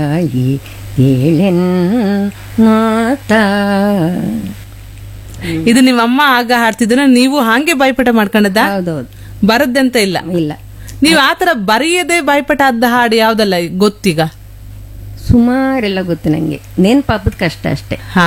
ತಾಯಿ ಏಳೆನ್ ಮಾತ ಇದು ನಿಮ್ಮ ಅಮ್ಮ ಆಗ ಹಾಡ್ತಿದ್ರ ನೀವು ಹಾಗೆ ಬಾಯ್ಪಾಠ ಮಾಡ್ಕೊಂಡದ ಹೌದೌದು ಬರದ್ದಂತ ಇಲ್ಲ ಇಲ್ಲ ನೀವು ಆತರ ಬರೆಯದೆ ಬಾಯ್ಪಾಠ ಆದ ಹಾಡು ಯಾವ್ದಲ್ಲ ಗೊತ್ತೀಗ ಸುಮಾರೆಲ್ಲ ಗೊತ್ತು ನಂಗೆ ನೆನ್ಪಾಪದ ಕಷ್ಟ ಅಷ್ಟೇ ಹಾ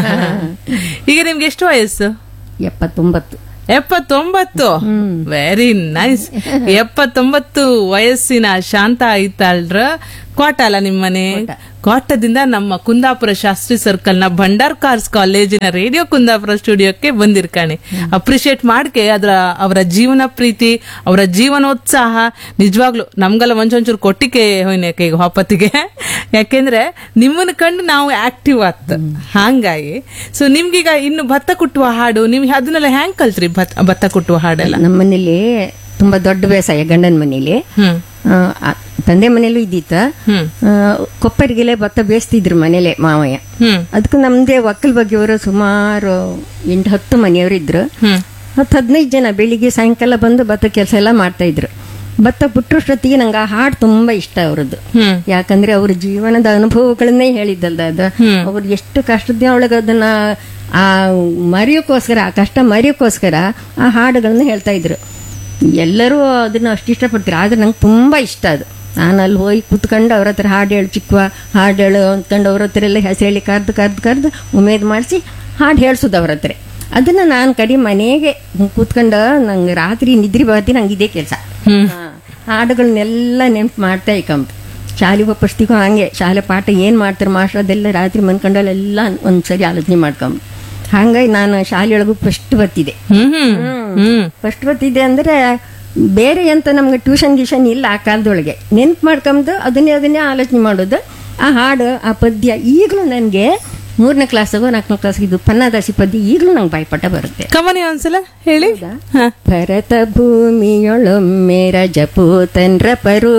ಈಗ ನಿಮ್ಗೆ ಎಷ್ಟು ವಯಸ್ಸು ಎಪ್ಪತ್ತೊಂಬತ್ತು ಎಪ್ಪತ್ತೊಂಬತ್ತು ವೆರಿ ನೈಸ್ ಎಪ್ಪತ್ತೊಂಬತ್ತು ವಯಸ್ಸಿನ ಶಾಂತ ಐತಾಳ್ರ ಕೋಟ ಅಲ್ಲ ನಿಮ್ಮನೆ ಕೋಟದಿಂದ ನಮ್ಮ ಕುಂದಾಪುರ ಶಾಸ್ತ್ರಿ ಸರ್ಕಲ್ ನ ಭಂಡಾರ್ ಕಾರ್ಸ್ ಕಾಲೇಜಿನ ರೇಡಿಯೋ ಕುಂದಾಪುರ ಸ್ಟುಡಿಯೋಕ್ಕೆ ಬಂದಿರ್ಕಾಣೆ ಅಪ್ರಿಶಿಯೇಟ್ ಮಾಡ್ಕೆ ಅದ್ರ ಅವರ ಜೀವನ ಪ್ರೀತಿ ಅವರ ಜೀವನೋತ್ಸಾಹ ನಿಜವಾಗ್ಲು ನಮ್ಗೆಲ್ಲ ಒಂಚೊಂಚೂರು ಕೊಟ್ಟಿಗೆ ಹೋಯ್ನೇಕ ಈಗ ಹೊಪ್ಪತ್ತಿಗೆ ಯಾಕೆಂದ್ರೆ ನಿಮ್ಮನ್ನ ಕಂಡು ನಾವು ಆಕ್ಟಿವ್ ಆತ್ ಹಂಗಾಗಿ ಸೊ ನಿಮ್ಗೀಗ ಇನ್ನು ಭತ್ತ ಕುಟ್ಟುವ ಹಾಡು ನಿಮ್ಗೆ ಅದನ್ನೆಲ್ಲ ಹ್ಯಾಂಗ್ ಕಲ್ತ್ರಿ ಭತ್ತ ಭತ್ತ ಕುಟ್ಟುವ ಹಾಡೆಲ್ಲ ನಮ್ಮ ಮನೇಲಿ ತುಂಬಾ ದೊಡ್ಡ ಬೇಸಾಯ ಗಂಡನ ಮನೇಲಿ ಹ್ಮ್ ಆ, ಆ, ತಂದೆ ಮನೇಲೂ ಇದ್ದಿತ್ತ ಹ್ಮ್ ಆ, ಕೊಪ್ಪರಿಗೆಲೆ ಭತ್ತ ಬೇಯಿಸ್ತಿದ್ರು ಮನೇಲೆ ಮಾವಯ್ಯ ಹ್ಮ್ ಅದಕ್ಕೆ ನಮ್ದೇ ಒಕ್ಕಲ್ ಬಗ್ಗೆಯವರು ಸುಮಾರು ಎಂಟು ಹತ್ತು ಮನೆಯವರು ಇದ್ರು ಹ್ಮ್ ಹತ್ತು ಹದಿನೈದು ಜನ ಬೆಳಿಗ್ಗೆ ಸಾಯಂಕಾಲ ಬಂದು ಭತ್ತ ಕೆಲಸ ಎಲ್ಲ ಮಾಡ್ತಾ ಇದ್ರು ಭತ್ತ ಬಿಟ್ಟರಷ್ಟೊತ್ತಿಗೆ ನಂಗೆ ಆ ಹಾಡು ತುಂಬಾ ಇಷ್ಟ ಅವ್ರದ್ದು ಹ್ಮ್ ಯಾಕಂದ್ರೆ ಅವ್ರ ಜೀವನದ ಅನುಭವಗಳನ್ನೇ ಹೇಳಿದ್ದಲ್ದ ಅದು ಅವ್ರು ಎಷ್ಟು ಕಷ್ಟದ ಒಳಗೆ ಅದನ್ನ ಆ ಮರೆಯೋಕ್ಕೋಸ್ಕರ ಆ ಕಷ್ಟ ಮರೆಯೋಕ್ಕೋಸ್ಕರ ಆ ಹಾಡುಗಳನ್ನ ಹೇಳ್ತಾ ಇದ್ರು ಎಲ್ಲರೂ ಅದನ್ನ ಅಷ್ಟು ಇಷ್ಟಪಡ್ತಾರೆ ಆದ್ರೆ ನಂಗೆ ತುಂಬಾ ಇಷ್ಟ ಅದು ನಾನು ಅಲ್ಲಿ ಹೋಗಿ ಕುತ್ಕೊಂಡು ಅವ್ರ ಹತ್ರ ಹಾಡು ಹೇಳು ಚಿಕ್ಕವ ಹಾಡು ಹೇಳು ಅಂದ್ಕೊಂಡು ಅವ್ರ ಹತ್ರ ಎಲ್ಲ ಹೆಸರು ಹೇಳಿ ಕರ್ದು ಕರ್ದು ಕರ್ದು ಉಮೇದ್ ಮಾಡಿಸಿ ಹಾಡು ಹೇಳ್ಸೋದು ಅವ್ರ ಹತ್ರ ಅದನ್ನ ನಾನು ಕಡಿ ಮನೆಗೆ ಕೂತ್ಕೊಂಡು ನಂಗೆ ರಾತ್ರಿ ನಿದ್ರಿ ಬರ್ತೀನಿ ನಂಗೆ ಇದೇ ಕೆಲಸ ಹ್ಮ್ ಹಾಡುಗಳನ್ನೆಲ್ಲ ನೆನ್ಪು ಮಾಡ್ತಾ ಇಕ್ಕಂಬ ಶಾಲೆ ಒಪ್ಪಿಸ್ತಿಗೂ ಹಂಗೆ ಶಾಲೆ ಪಾಠ ಏನು ಮಾಡ್ತಾರೆ ಮಾಸ್ಟರ್ ಅದೆಲ್ಲ ರಾತ್ರಿ ಮನ್ಕೊಂಡಲ್ಲೆಲ್ಲ ಒಂದ್ಸರಿ ಆಲೋಚನೆ ಮಾಡ್ಕೊಂಬ ಹಂಗಾಗಿ ನಾನು ಶಾಲೆಯೊಳಗೂ ಫಸ್ಟ್ ಬರ್ತಿದ್ದೆ ಹ್ಮ್ ಹ್ಮ್ ಹ್ಮ್ ಫಸ್ಟ್ ಬರ್ತಿದ್ದೆ ಅಂದ್ರೆ ಬೇರೆ ಅಂತ ನಮ್ಗೆ ಟ್ಯೂಷನ್ ಗ್ಯೂಷನ್ ಇಲ್ಲ ಆ ಕಾಲದೊಳಗೆ ನೆನ್ಪು ಮಾಡ್ಕೊಂಬದು ಅದನ್ನೇ ಅದನ್ನೇ ಆಲೋಚನೆ ಮಾಡೋದು ಆ ಹಾಡು ಆ ಪದ್ಯ ಈಗಲೂ ನನಗೆ ಮೂರನೇ ಕ್ಲಾಸ್ಗೋ ನಾಲ್ಕನೇ ಕ್ಲಾಸ್ಗೆ ಇದು ಪನ್ನದಾಸಿ ಪದ್ಯ ಈಗಲೂ ನಂಗೆ ಬಾಯ್ಪಾಠ ಬರುತ್ತೆ ಕಮನಿ ಒಂದ್ಸಲ ಹೇಳಿ ಹ. ಭರತ ಭೂಮಿಯೊಳೊಮ್ಮೆ ರಜಪೂತನ್ರ ಪರು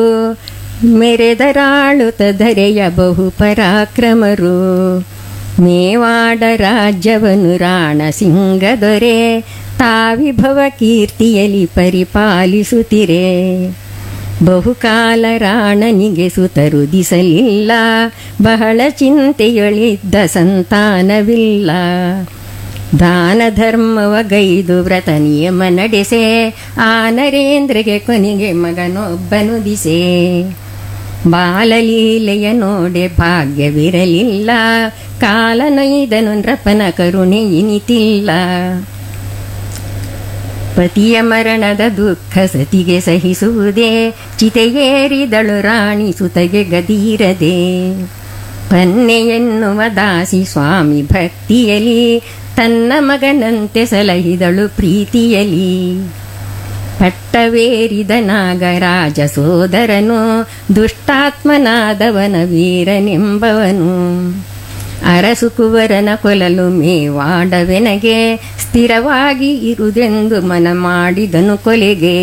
ಮೆರೆದರಾಳುತ ಧರೆಯ ಬಹು ಪರಾಕ್ರಮರು ಮೇವಾಡ ರಾಜ್ಯವನ್ನು ರಾಣ ಸಿಂಗ ದೊರೆ ತಾವಿಭವ ಕೀರ್ತಿಯಲಿ ಪರಿಪಾಲಿಸುತ್ತಿರೆ ಬಹುಕಾಲ ರಾಣನಿಗೆ ಸುತರುದಿಸಲಿಲ್ಲ ಬಹಳ ಚಿಂತೆಯೊಳಿದ್ದ ಸಂತಾನವಿಲ್ಲ ದಾನ ಧರ್ಮವ ಗೈದು ವ್ರತ ನಿಯಮ ನಡೆಸೆ ಆ ನರೇಂದ್ರಗೆ ಕೊನೆಗೆ ಮಗನೊಬ್ಬನು ದಿಸೆ ಬಾಲಲೀಲೆಯ ನೋಡೆ ಭಾಗ್ಯವಿರಲಿಲ್ಲ ಕಾಲ ನೊಯ್ದನು ನೃಪನ ಕರುಣೆ ಇನಿತಿಲ್ಲ ಪತಿಯ ಮರಣದ ದುಃಖ ಸತಿಗೆ ಸಹಿಸುವುದೇ ಚಿತೆಯೇರಿದಳು ರಾಣಿ ಸುತಗೆ ಗದೀರದೆ ಪನ್ನೆ ಎನ್ನುವ ದಾಸಿ ಸ್ವಾಮಿ ಭಕ್ತಿಯಲಿ ತನ್ನ ಮಗನಂತೆ ಸಲಹಿದಳು ಪ್ರೀತಿಯಲಿ ಪಟ್ಟವೇರಿದ ನಾಗರಾಜ ಸೋದರನು ದುಷ್ಟಾತ್ಮನಾದವನ ವೀರನೆಂಬವನು ಅರಸು ಕುವರನ ಕೊಲಲು ಮೇವಾಡವೆನಗೆ ಸ್ಥಿರವಾಗಿ ಇರುದೆಂದು ಮನ ಮಾಡಿದನು ಕೊಲೆಗೆ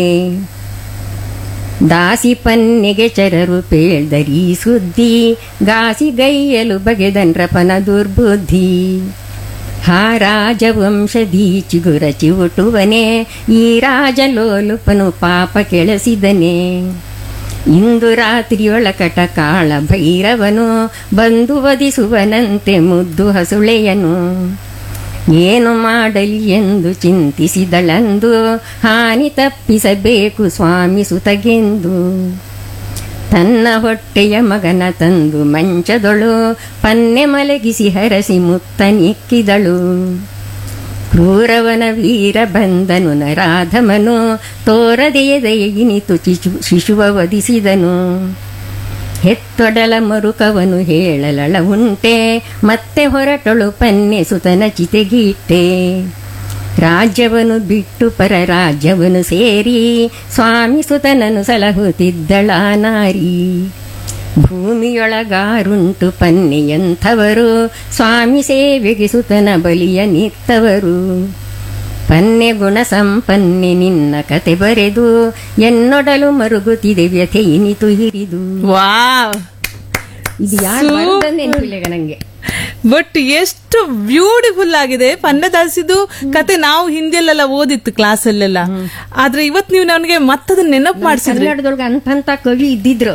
ದಾಸಿ ಪನ್ನೆಗೆ ಚರರು ಪೇಳ್ದರಿ ಸುದ್ದಿ ಗಾಸಿ ಗೈಯಲು ಬಗೆದನ್ರಪನ ದುರ್ಬುದ್ಧಿ ಹಾ ರಾಜವಂಶದಿ ಚಿಗುರ ಚಿವುಟುವನೆ ಈ ರಾಜಲೋಲುಪನು ಪಾಪ ಕೆಳಸಿದನೆ ಇಂದು ರಾತ್ರಿಯೊಳಕಟ ಕಾಳ ಭೈರವನು ಬಂದು ವಧಿಸುವನಂತೆ ಮುದ್ದು ಹಸುಳೆಯನು ಏನು ಮಾಡಲಿ ಎಂದು ಚಿಂತಿಸಿದಳಂದು ಹಾನಿ ತಪ್ಪಿಸಬೇಕು ಸ್ವಾಮಿ ಸುತಗೆಂದು ತನ್ನ ಹೊಟ್ಟೆಯ ಮಗನ ತಂದು ಮಂಚದೊಳು ಪನ್ನೆ ಮಲಗಿಸಿ ಹರಸಿ ಮುತ್ತ ನಿಕ್ಕಿದಳು ಕ್ರೂರವನ ವೀರ ಬಂದನು ನರಾಧಮನು ತೋರದೆಯ ದಯಗಿನಿತು ಚಿಶು ಶಿಶುವ ವಧಿಸಿದನು ಹೆತ್ತೊಡಲ ಮರುಕವನು ಹೇಳಲಳ ಉಂಟೆ ಮತ್ತೆ ಹೊರಟಳು ಪನ್ನೆ ಸುತನ ಚಿತೆಗೀಟ್ಟೆ ರಾಜ್ಯವನ್ನು ಬಿಟ್ಟು ಪರ ರಾಜ್ಯವನ್ನು ಸೇರಿ ಸ್ವಾಮಿ ಸುತನನು ಸಲಹುತ್ತಿದ್ದಳ ನಾರಿ ಭೂಮಿಯೊಳಗಾರುಂಟು ಪನ್ನೆಯಂಥವರು ಸ್ವಾಮಿ ಸೇವೆಗೆ ಸುತನ ಬಲಿಯ ನಿತ್ತವರು ಪನ್ನೆ ಗುಣ ಸಂಪನ್ನೆ ನಿನ್ನ ಕತೆ ಬರೆದು ಎನ್ನೊಡಲು ಮರುಗುತ್ತಿದೆ ವ್ಯಥೆ ಇನಿತು ಹಿರಿದು ವಾವ್ ಇದು ಯಾರು ನೆನಪಿಲ್ಲ ಈಗ ನಂಗೆ ಬಟ್ ಎಷ್ಟು ಬ್ಯೂಟಿಫುಲ್ ಆಗಿದೆ ಪನ್ನದಾಸಿದು ಕತೆ ನಾವು ಹಿಂದಿಯಲ್ಲೆಲ್ಲ ಓದಿತ್ತು ಕ್ಲಾಸಲ್ಲೆಲ್ಲ ಆದ್ರೆ ಇವತ್ ನೀವು ನನಗೆ ಮತ್ತದನ್ನ ನೆನಪು ಮಾಡಿಸಿದ್ರಿ ಕನ್ನಡದೊಳಗೆ ಅಂತಂತ ಕವಿ ಇದ್ದಿದ್ರು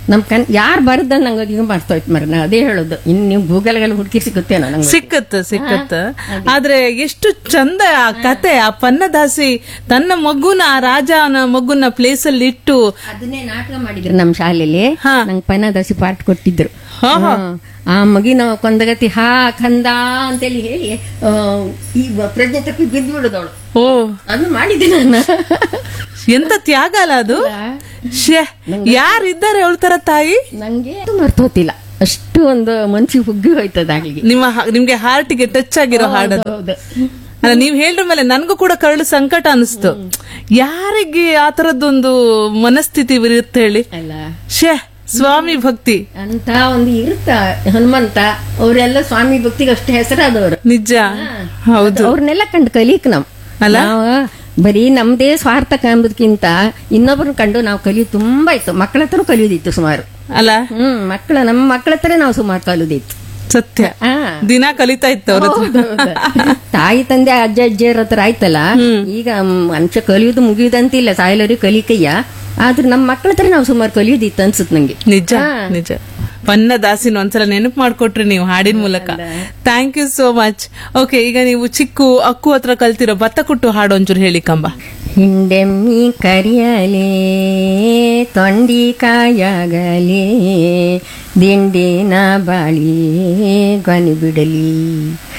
ನಮ್ ಕಣ್ ಯಾರು ಬರದ ನಂಗೆ ಈಗ ಮರ್ತೋಯ್ತು ಮರ ನಾ ಅದೇ ಹೇಳೋದು ಇನ್ನು ನೀವು ಗೂಗಲ್ಗೆಲ್ಲ ಹುಡುಕಿ ಸಿಗುತ್ತೇನೋ ನಂಗೆ ಸಿಕ್ಕತ್ತ ಸಿಕ್ಕತ್ತ ಆದ್ರೆ ಎಷ್ಟು ಚಂದ ಆ ಕತೆ ಆ ಪನ್ನದಾಸಿ ತನ್ನ ಮಗುನ ಆ ರಾಜನ ಮಗುನ ಪ್ಲೇಸ್ ಅಲ್ಲಿ ಇಟ್ಟು ಅದನ್ನೇ ನಾಟಕ ಮಾಡಿದ್ರು ನಮ್ಮ ಶಾಲೆಯಲ್ಲಿ ಹಾ. ನಂಗೆ ಪನ್ನದಾಸಿ ಪಾಠ ಕೊಟ್ಟಿದ್ರು ಹಾ, ಹಾ. ಹಾ. ಆ ಮಗಿನ ಕೊಂದಗತಿ ಹಾ ಕಂದ ಅಂತೇಳಿ ಹೇಳಿ ಆ, ಈ ಬ- ಪ್ರಜ್ಞೆ ತಪ್ಪಿ ಬಿದ್ದು ಬಿಡುದವಳು ಓ ಅದು ಮಾಡಿದ್ದೆ ನಾನು ಎಂತ ತ್ಯಾಗ ಅಲ್ಲ ಅದು ಶ್ಯೆ ಯಾರಿದ್ದಾರೆ ಅವಳ ತಾಯಿ ನಂಗೆ ಅದು ಮರ್ತೋತಿಲ್ಲ ಅಷ್ಟು ಒಂದು ಮನ್ಸಿಗೆ ಹುಗ್ಗಿ ಹೋಯ್ತದ ಆಗ್ಲಿಗೆ ನಿಮ್ಮ ಹ- ನಿಮ್ಗೆ ಹಾರ್ಟಿಗೆ ಟಚ್ ಆಗಿರೋ ಹಾಡದು ಹೌದು ಅಲ್ಲ ನೀವ್ ಹೇಳಿದ್ರ ಮೇಲೆ ನನ್ಗೂ ಕೂಡ ಕರಳು ಸಂಕಟ ಅನಿಸ್ತು ಯಾರಿಗೆ ಆ ತರದ್ದೊಂದು ಮನಸ್ಥಿತಿ ಇರುತ್ತೆ ಹೇಳಿ ಅಲ್ಲ ಶೇ ಸ್ವಾಮಿ ಭಕ್ತಿ ಅಂತ ಒಂದು ಇರುತ್ತ ಹನುಮಂತ ಅವರೆಲ್ಲ ಸ್ವಾಮಿ ಭಕ್ತಿಗೆ ಅಷ್ಟು ಹೆಸರಾದವರು ನಿಜ ಹೌದು ಅವ್ರನ್ನೆಲ್ಲ ಕಂಡು ಕಲಿಕ್ ನಮ್ ಅಲ್ಲ? ನಾವು ಬರೀ ನಮ್ದೇ ಸ್ವಾರ್ಥ ಕಾಂಬುದಕ್ಕಿಂತ ಇನ್ನೊಬ್ಬರನ್ನ ಕಂಡು ನಾವು ಕಲಿಯೋದು ತುಂಬಾ ಇತ್ತು ಮಕ್ಕಳ ಹತ್ರ ಕಲಿಯೋದಿತ್ತು ಸುಮಾರು ಅಲ್ಲ ಹ್ಮ್ ಮಕ್ಕಳ ನಮ್ಮ ಮಕ್ಕಳ ಹತ್ರ ನಾವು ಸುಮಾರು ಕಲಿಯೋದಿತ್ತು ಸತ್ಯ ಆ. ದಿನ ಕಲಿತಾ ಇತ್ತು ಅವ್ರ ಹತ್ರ. ಹೌದೌದು. ತಾಯಿ ತಂದೆ ಅಜ್ಜ ಅಜ್ಜಿಯರ ಹತ್ರ ಆಯ್ತಲ್ಲ ಈಗ ಮನುಷ್ಯ ಕಲಿಯೋದು ಮುಗಿಯುದಂತಿಲ್ಲ ಸಾಯಲರಿ ಕಲಿಕಯ್ಯ ಆದ್ರೆ ನಮ್ಮ ಮಕ್ಕಳ ಹತ್ರ ನಾವು ಸುಮಾರು ಕಲಿಯೋದಿತ್ತು ಅನ್ಸುತ್ತೆ ನಂಗೆ ನಿಜ ನಿಜ ಪನ್ನ ದಾಸಿನ ಒಂದ್ಸಲ ನೆನಪು ಮಾಡ್ಕೊಟ್ರಿ ನೀವು ಹಾಡಿನ ಮೂಲಕ thank you so much okay ಈಗ ನೀವು ಚಿಕ್ಕು ಅಕ್ಕು ಹತ್ರ ಕಲ್ತಿರೋ ಭತ್ತ ಕುಟ್ಟು ಹಾಡು ಒಂಚೂರು ಹೇಳಿ ಕಂಬ ಹಿಂಡೆಮ್ಮಿ ಕರಿಯಲೇ ತೊಂಡಿ ಕಾಯಾಗಲೇ ದಿಂಡಿನ ಬಾಳಿ ಗೊನೆ ಬಿಡಲಿ